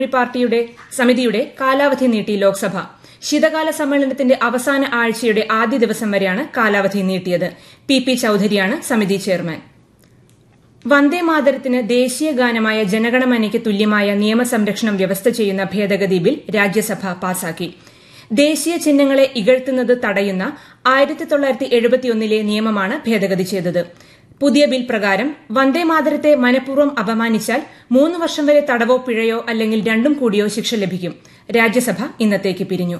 പാർട്ടിയുടെ സമിതിയുടെ കാലാവധി നീട്ടി ലോക്സഭ ശീതകാല സമ്മേളനത്തിന്റെ അവസാന ആഴ്ചയുടെ ആദ്യ ദിവസം വരെയാണ് കാലാവധി നീട്ടിയത് പി പി ചൌധരിയാണ് സമിതി ചെയർമാൻ വന്ദേമാതരത്തിന് ദേശീയ ഗാനമായ ജനഗണമനയ്ക്ക് തുല്യമായ നിയമസംരക്ഷണം വ്യവസ്ഥ ചെയ്യുന്ന ഭേദഗതി ബിൽ രാജ്യസഭ പാസാക്കി ദേശീയ ചിഹ്നങ്ങളെ ഇകഴ്ത്തുന്നത് തടയുന്ന ആയിരത്തി തൊള്ളായിരത്തി എഴുപത്തിയൊന്നിലെ നിയമമാണ് ഭേദഗതി ചെയ്തത് പുതിയ ബിൽ പ്രകാരം വന്ദേമാതരത്തെ മനഃപൂർവ്വം അപമാനിച്ചാൽ മൂന്ന് വർഷം വരെ തടവോ പിഴയോ അല്ലെങ്കിൽ രണ്ടും കൂടിയോ ശിക്ഷ ലഭിക്കും രാജ്യസഭ ഇന്നത്തേക്ക് പിരിഞ്ഞു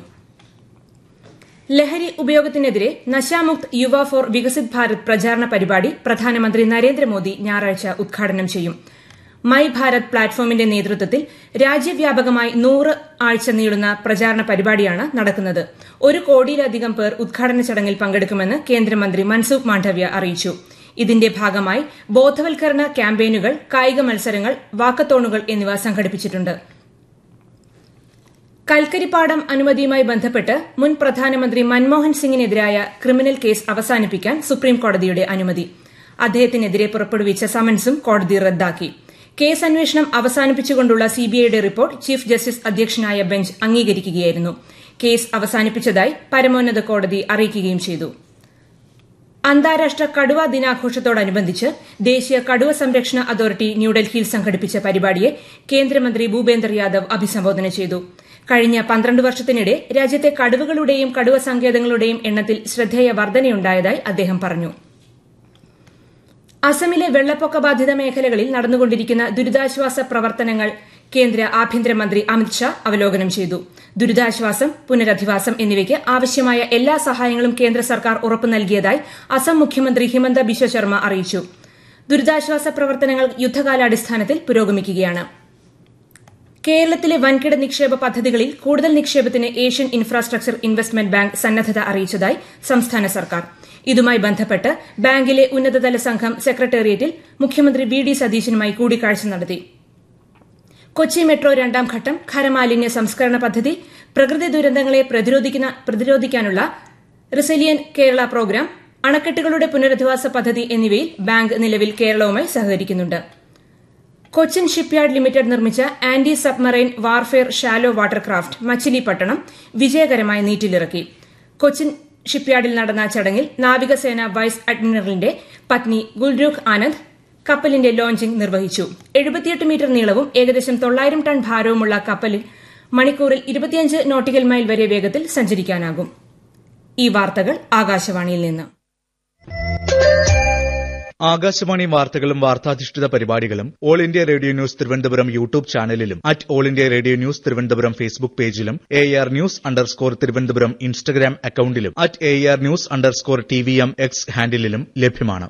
ലഹരി ഉപയോഗത്തിനെതിരെ നശാമുക്ത് യുവ ഫോർ വികസിത് ഭാരത് പ്രചാരണ പരിപാടി പ്രധാനമന്ത്രി നരേന്ദ്രമോദി ഞായറാഴ്ച ഉദ്ഘാടനം ചെയ്യും മൈ ഭാരത് പ്ലാറ്റ്ഫോമിന്റെ നേതൃത്വത്തിൽ രാജ്യവ്യാപകമായി നൂറ് ആഴ്ച നീളുന്ന പ്രചാരണ പരിപാടിയാണ് നടക്കുന്നത് ഒരു കോടിയിലധികം പേർ ഉദ്ഘാടന ചടങ്ങിൽ പങ്കെടുക്കുമെന്ന് കേന്ദ്രമന്ത്രി മൻസുഖ് മാണ്ഡവ്യ അറിയിച്ചു ഇതിന്റെ ഭാഗമായി ബോധവൽക്കരണ ക്യാമ്പയിനുകൾ കായിക മത്സരങ്ങൾ വാക്കത്തോണുകൾ എന്നിവ സംഘടിപ്പിച്ചിട്ടുണ്ട് കൽക്കരിപ്പാടം അനുമതിയുമായി ബന്ധപ്പെട്ട് മുൻ പ്രധാനമന്ത്രി മൻമോഹൻ സിംഗിനെതിരായ ക്രിമിനൽ കേസ് അവസാനിപ്പിക്കാൻ സുപ്രീംകോടതിയുടെ അനുമതി അദ്ദേഹത്തിനെതിരെ പുറപ്പെടുവിച്ച സമൻസും കോടതി റദ്ദാക്കി കേസ് അന്വേഷണം അവസാനിപ്പിച്ചുകൊണ്ടുള്ള സിബിഐയുടെ റിപ്പോർട്ട് ചീഫ് ജസ്റ്റിസ് അധ്യക്ഷനായ ബെഞ്ച് അംഗീകരിക്കുകയായിരുന്നു കേസ് അവസാനിപ്പിച്ചതായി പരമോന്നത കോടതി അറിയിക്കുകയും ചെയ്തു അന്താരാഷ്ട്ര കടുവ ദിനാഘോഷത്തോടനുബന്ധിച്ച് ദേശീയ കടുവ സംരക്ഷണ അതോറിറ്റി ന്യൂഡൽഹിയിൽ സംഘടിപ്പിച്ച പരിപാടിയെ കേന്ദ്രമന്ത്രി ഭൂപേന്ദർ യാദവ് അഭിസംബോധന ചെയ്തു കഴിഞ്ഞ പന്ത്രണ്ട് വർഷത്തിനിടെ രാജ്യത്തെ കടുവകളുടെയും കടുവ സങ്കേതങ്ങളുടെയും എണ്ണത്തിൽ ശ്രദ്ധേയ വർധനയുണ്ടായതായി അദ്ദേഹം പറഞ്ഞു അസമിലെ വെള്ളപ്പൊക്ക ബാധിത മേഖലകളിൽ നടന്നുകൊണ്ടിരിക്കുന്ന ദുരിതാശ്വാസ പ്രവർത്തനങ്ങൾ കേന്ദ്ര ആഭ്യന്തരമന്ത്രി അമിത്ഷാ അവലോകനം ചെയ്തു ദുരിതാശ്വാസം പുനരധിവാസം എന്നിവയ്ക്ക് ആവശ്യമായ എല്ലാ സഹായങ്ങളും കേന്ദ്ര സർക്കാർ ഉറപ്പു നൽകിയതായി അസം മുഖ്യമന്ത്രി ഹിമന്ത ബിശ്വ ശർമ്മ അറിയിച്ചു ദുരിതാശ്വാസ പ്രവർത്തനങ്ങൾ യുദ്ധകാലാടിസ്ഥാനത്തിൽ പുരോഗമിക്കുകയാണ് കേരളത്തിലെ വൻകിട നിക്ഷേപ പദ്ധതികളിൽ കൂടുതൽ നിക്ഷേപത്തിന് ഏഷ്യൻ ഇൻഫ്രാസ്ട്രക്ചർ ഇൻവെസ്റ്റ്മെന്റ് ബാങ്ക് സന്നദ്ധത അറിയിച്ചതായി സംസ്ഥാന സർക്കാർ ഇതുമായി ബന്ധപ്പെട്ട് ബാങ്കിലെ ഉന്നതതല സംഘം സെക്രട്ടേറിയറ്റിൽ മുഖ്യമന്ത്രി വി ഡി സതീശനുമായി കൂടിക്കാഴ്ച നടത്തി കൊച്ചി മെട്രോ രണ്ടാം ഘട്ടം ഖരമാലിന്യ സംസ്കരണ പദ്ധതി പ്രകൃതി ദുരന്തങ്ങളെ പ്രതിരോധിക്കാനുള്ള റിസലിയൻ കേരള പ്രോഗ്രാം അണക്കെട്ടുകളുടെ പുനരധിവാസ പദ്ധതി എന്നിവയിൽ ബാങ്ക് നിലവിൽ കേരളവുമായി സഹകരിക്കുന്നുണ്ട് കൊച്ചിൻ ഷിപ്പ്യാർഡ് ലിമിറ്റഡ് നിർമ്മിച്ച anti submarine warfare shallow watercraft Machilipatnam വിജയകരമായി നീറ്റിലിറക്കി കൊച്ചിൻ ഷിപ്പ്യാർഡിൽ നടന്ന ചടങ്ങിൽ നാവികസേന വൈസ് അഡ്മിറലിന്റെ പത്നി ഗുൽരൂഖ് ആനന്ദ് കപ്പലിന്റെ ലോഞ്ചിംഗ് നിർവഹിച്ചു എഴുപത്തിയെട്ട് മീറ്റർ നീളവും ഏകദേശം തൊള്ളായിരം ടൺ ഭാരവുമുള്ള കപ്പലിൽ മണിക്കൂറിൽ ഇരുപത്തിയഞ്ച് നോട്ടിക്കൽ മൈൽ വരെ വേഗത്തിൽ സഞ്ചരിക്കാനാകും ഈ വാർത്തകൾ ആകാശവാണിയിൽ നിന്ന് ആകാശവാണി വാർത്തകളും വാർത്താധിഷ്ഠിത പരിപാടികളും All India Radio news Thiruvananthapuram YouTube ചാനലിലും at All India Radio news Thiruvananthapuram Facebook പേജിലും A R news underscore Thiruvananthapuram Instagram അക്കൌണ്ടിലും at A R news underscore T V M X ഹാൻഡിലും ലഭ്യമാണ്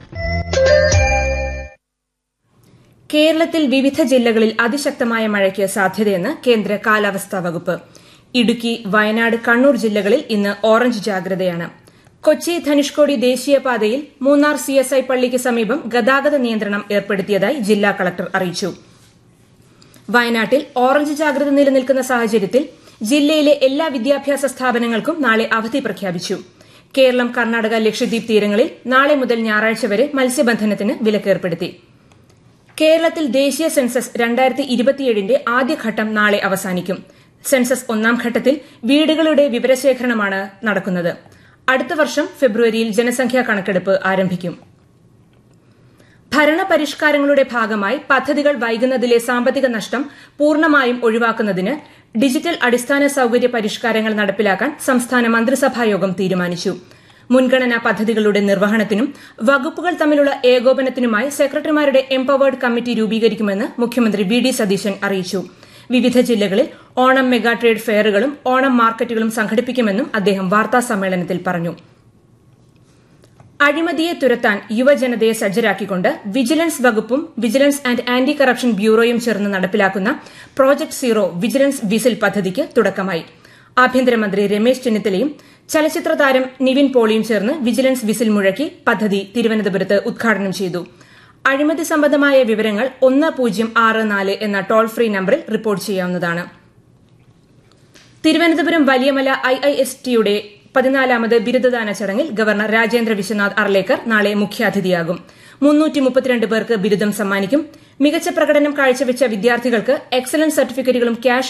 കേരളത്തിൽ വിവിധ ജില്ലകളിൽ അതിശക്തമായ മഴയ്ക്ക് സാധ്യതയെന്ന് കേന്ദ്ര കാലാവസ്ഥാ വകുപ്പ് ഇടുക്കി വയനാട് കണ്ണൂർ ജില്ലകളിൽ ഇന്ന് ഓറഞ്ച് ജാഗ്രതയാണ് കൊച്ചി ധനുഷ്കോടി ദേശീയപാതയിൽ മൂന്നാർ സിഎസ്ഐ പള്ളിക്ക് സമീപം ഗതാഗത നിയന്ത്രണം ഏർപ്പെടുത്തിയതായി ജില്ലാ കളക്ടർ അറിയിച്ചു വയനാട്ടിൽ ഓറഞ്ച് ജാഗ്രത നിലനിൽക്കുന്ന സാഹചര്യത്തിൽ ജില്ലയിലെ എല്ലാ വിദ്യാഭ്യാസ സ്ഥാപനങ്ങൾക്കും നാളെ അവധി പ്രഖ്യാപിച്ചു കേരളം കർണാടക ലക്ഷദ്വീപ് തീരങ്ങളിൽ നാളെ മുതൽ ഞായറാഴ്ച വരെ മത്സ്യബന്ധനത്തിന് വിലക്കേർപ്പെടുത്തി കേരളത്തിൽ ദേശീയ സെൻസസ് രണ്ടായിരത്തി ഇരുപത്തിയേഴിന്റെ ആദ്യഘട്ടം നാളെ അവസാനിക്കും സെൻസസ് ഒന്നാം ഘട്ടത്തിൽ വീടുകളുടെ വിവരശേഖരണമാണ് നടക്കുന്നത് അടുത്ത വർഷം ഫെബ്രുവരിയിൽ ജനസംഖ്യാ കണക്കെടുപ്പ് ആരംഭിക്കും ഭരണപരിഷ്കാരങ്ങളുടെ ഭാഗമായി പദ്ധതികൾ വൈകുന്നതിലെ സാമ്പത്തിക നഷ്ടം പൂർണ്ണമായും ഒഴിവാക്കുന്നതിന് ഡിജിറ്റൽ അടിസ്ഥാന സൌകര്യ പരിഷ്കാരങ്ങൾ നടപ്പിലാക്കാൻ സംസ്ഥാന മന്ത്രിസഭായോഗം തീരുമാനിച്ചു മുൻഗണനാ പദ്ധതികളുടെ നിർവഹണത്തിനും വകുപ്പുകൾ തമ്മിലുള്ള ഏകോപനത്തിനുമായി സെക്രട്ടറിമാരുടെ എംപവേർഡ് കമ്മിറ്റി രൂപീകരിക്കുമെന്ന് മുഖ്യമന്ത്രി വി ഡി സതീശൻ അറിയിച്ചു വിവിധ ജില്ലകളിൽ ഓണം മെഗാ ട്രേഡ് ഫെയറുകളും ഓണം മാർക്കറ്റുകളും സംഘടിപ്പിക്കുമെന്നും അദ്ദേഹം വാർത്താസമ്മേളനത്തിൽ പറഞ്ഞു അഴിമതിയെ തുരത്താൻ യുവജനതയെ സജ്ജരാക്കിക്കൊണ്ട് വിജിലൻസ് വകുപ്പും വിജിലൻസ് ആന്റ് ആന്റി കറപ്ഷൻ ബ്യൂറോയും ചേർന്ന് നടപ്പിലാക്കുന്ന പ്രോജക്ട് സീറോ വിജിലൻസ് വിസിൽ പദ്ധതിക്ക് തുടക്കമായി ആഭ്യന്തരമന്ത്രി രമേശ് ചെന്നിത്തലയും ചലച്ചിത്ര താരം നിവിൻ പോളിയും ചേർന്ന് വിജിലൻസ് വിസിൽ മുഴക്കി പദ്ധതി തിരുവനന്തപുരത്ത് ഉദ്ഘാടനം ചെയ്തു അഴിമതി സംബന്ധമായ വിവരങ്ങൾ ഒന്ന് പൂജ്യം ആറ് നാല് എന്ന ടോൾ ഫ്രീ നമ്പറിൽ റിപ്പോർട്ട് ചെയ്യാവുന്നതാണ് Thiruvananthapuram Valiyamala I I S ടിയുടെ പതിനാലാമത് ബിരുദദാന ചടങ്ങിൽ ഗവർണർ രാജേന്ദ്ര വിശ്വനാഥ് അർലേക്കർ നാളെ മുഖ്യാതിഥിയാകും പേർക്ക് ബിരുദം സമ്മാനിക്കും മികച്ച പ്രകടനം കാഴ്ചവെച്ച വിദ്യാർത്ഥികൾക്ക് എക്സലൻസ് സർട്ടിഫിക്കറ്റുകളും ക്യാഷ്